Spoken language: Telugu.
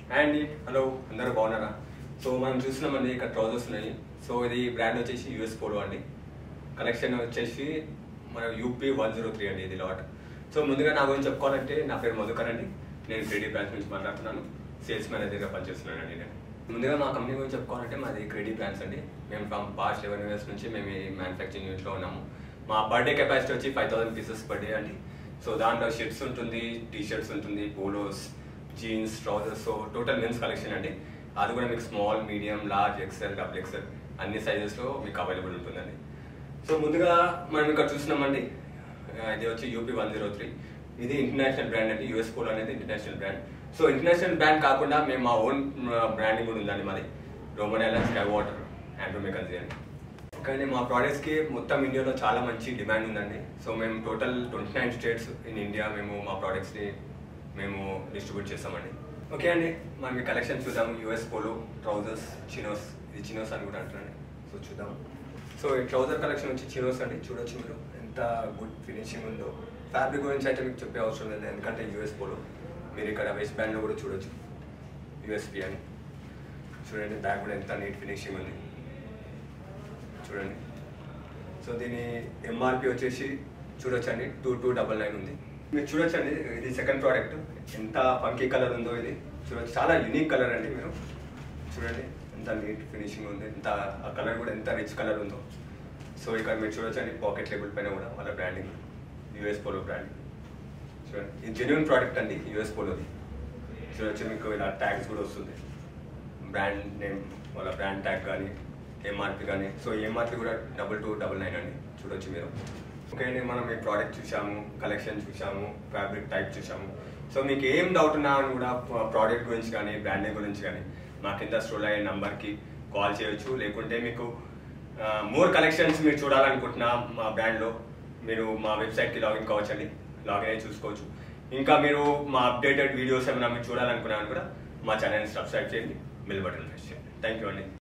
హాయ్ అండి హలో అందరూ బాగున్నారా సో మనం చూస్తున్నామండి ఇక్కడ ట్రౌజర్స్ ఉన్నాయి సో ఇది బ్రాండ్ వచ్చేసి యూఎస్ పోలో అండి కలెక్షన్ వచ్చేసి మన యూపీ వన్ జీరో త్రీ అండి ఇది లాట్ సో ముందుగా నా గురించి చెప్పుకోవాలంటే నా పేరు మధుకర్ అండి నేను క్రెడిట్ బ్రాంచ్ నుంచి మాట్లాడుతున్నాను సేల్స్ మేనేజర్గా పనిచేస్తున్నాను అండి నేను ముందుగా మా కంపెనీ గురించి చెప్పుకోవాలంటే మాది క్రెడిట్ బ్రాంచ్ అండి మేము ఫ్రమ్ పాస్ట్ లెవెన్ ఇయర్స్ నుంచి మేము ఈ మ్యానుఫ్యాక్చరింగ్ యూనిట్లో ఉన్నాము మా బర్త్డే కెపాసిటీ వచ్చి five thousand pieces per day అండి సో దాంట్లో షర్ట్స్ ఉంటుంది టీ షర్ట్స్ ఉంటుంది polos jeans trousers so total mens collection అండి అది కూడా మీకు small medium large XL double XL అన్ని సైజెస్లో మీకు అవైలబుల్ ఉంటుందండి సో ముందుగా మనం ఇక్కడ చూస్తున్నామండి ఆ, ఇది వచ్చి యూపీ వన్ జీరో త్రీ ఇది ఇంటర్నేషనల్ బ్రాండ్ అండి యూఎస్ పోలో అనేది international brand so international brand కాకుండా మేము మా ఓన్ బ్రాండింగ్ కూడా ఉందండి మాది రోమన్ ఎయిర్లైన్స్ స్కై వాటర్ ఆండ్రోమెకన్జీ అని కానీ మా ప్రోడక్ట్స్కి మొత్తం ఇండియాలో చాలా మంచి డిమాండ్ ఉందండి సో మేము total twenty nine states in India మేము మా ప్రోడక్ట్స్ని మేము డిస్ట్రిబ్యూట్ చేస్తామండి ఓకే అండి మనం మీ కలెక్షన్ చూద్దాము యూఎస్ పోలో ట్రౌజర్స్ చినోస్ ఇది చినోస్ అని కూడా అంటారండి సో చూద్దాం సో ఈ ట్రౌజర్ కలెక్షన్ వచ్చి చినోస్ అండి చూడొచ్చు మీరు ఎంత గుడ్ ఫినిషింగ్ ఉందో ఫ్యాబ్రిక్ గురించి అయితే మీకు చెప్పే అవసరం లేదు ఎందుకంటే యూఎస్ పోలో మీరు ఇక్కడ వెస్ట్ బ్యాండ్లో కూడా చూడొచ్చు యూఎస్పి అని చూడండి బ్యాగ్ కూడా ఎంత నీట్ ఫినిషింగ్ ఉంది చూడండి సో దీని ఎంఆర్పి వచ్చేసి చూడొచ్చండి టూ టూ డబల్ నైన్ ఉంది మీరు చూడొచ్చండి ఇది సెకండ్ ప్రోడక్ట్ ఎంత ఫంకీ కలర్ ఉందో ఇది చూడొచ్చు చాలా యూనిక్ కలర్ అండి మీరు చూడండి ఎంత నీట్ ఫినిషింగ్ ఉంది ఎంత ఆ కలర్ కూడా ఎంత రిచ్ కలర్ ఉందో సో ఇక్కడ మీరు చూడొచ్చండి పాకెట్ లేబుల్ పైన కూడా వాళ్ళ బ్రాండింగ్ యూఎస్ పోలో బ్రాండింగ్ చూడండి ఇది జెన్యున్ ప్రోడక్ట్ అండి యూఎస్ పోలోది చూడొచ్చు మీకు ఇలా ట్యాగ్స్ కూడా వస్తుంది బ్రాండ్ నేమ్ వాళ్ళ బ్రాండ్ ట్యాగ్ కానీ ఎంఆర్పి కానీ సో ఎంఆర్పి కూడా డబుల్ టూ డబుల్ నైన్ అండి చూడొచ్చు మీరు ఓకే అండి మనం ఈ ప్రోడక్ట్ చూసాము కలెక్షన్ చూసాము ఫ్యాబ్రిక్ టైప్ చూసాము సో మీకు ఏం డౌట్ ఉన్నా అని కూడా ప్రోడక్ట్ గురించి కానీ బ్రాండింగ్ గురించి కానీ మా కింద స్ట్రోల్ అయ్యే నంబర్కి కాల్ చేయొచ్చు లేకుంటే మీకు మోర్ కలెక్షన్స్ మీరు చూడాలనుకుంటున్నా మా బ్రాండ్లో మీరు మా వెబ్సైట్కి లాగిన్ కావచ్చండి లాగిన్ అయ్యి చూసుకోవచ్చు ఇంకా మీరు మా అప్డేటెడ్ వీడియోస్ ఏమైనా మీరు చూడాలనుకున్నాను కూడా మా ఛానల్ని సబ్స్క్రైబ్ చేయండి బెల్ బటన్ ప్రెస్ చేయండి థ్యాంక్ యూ అండి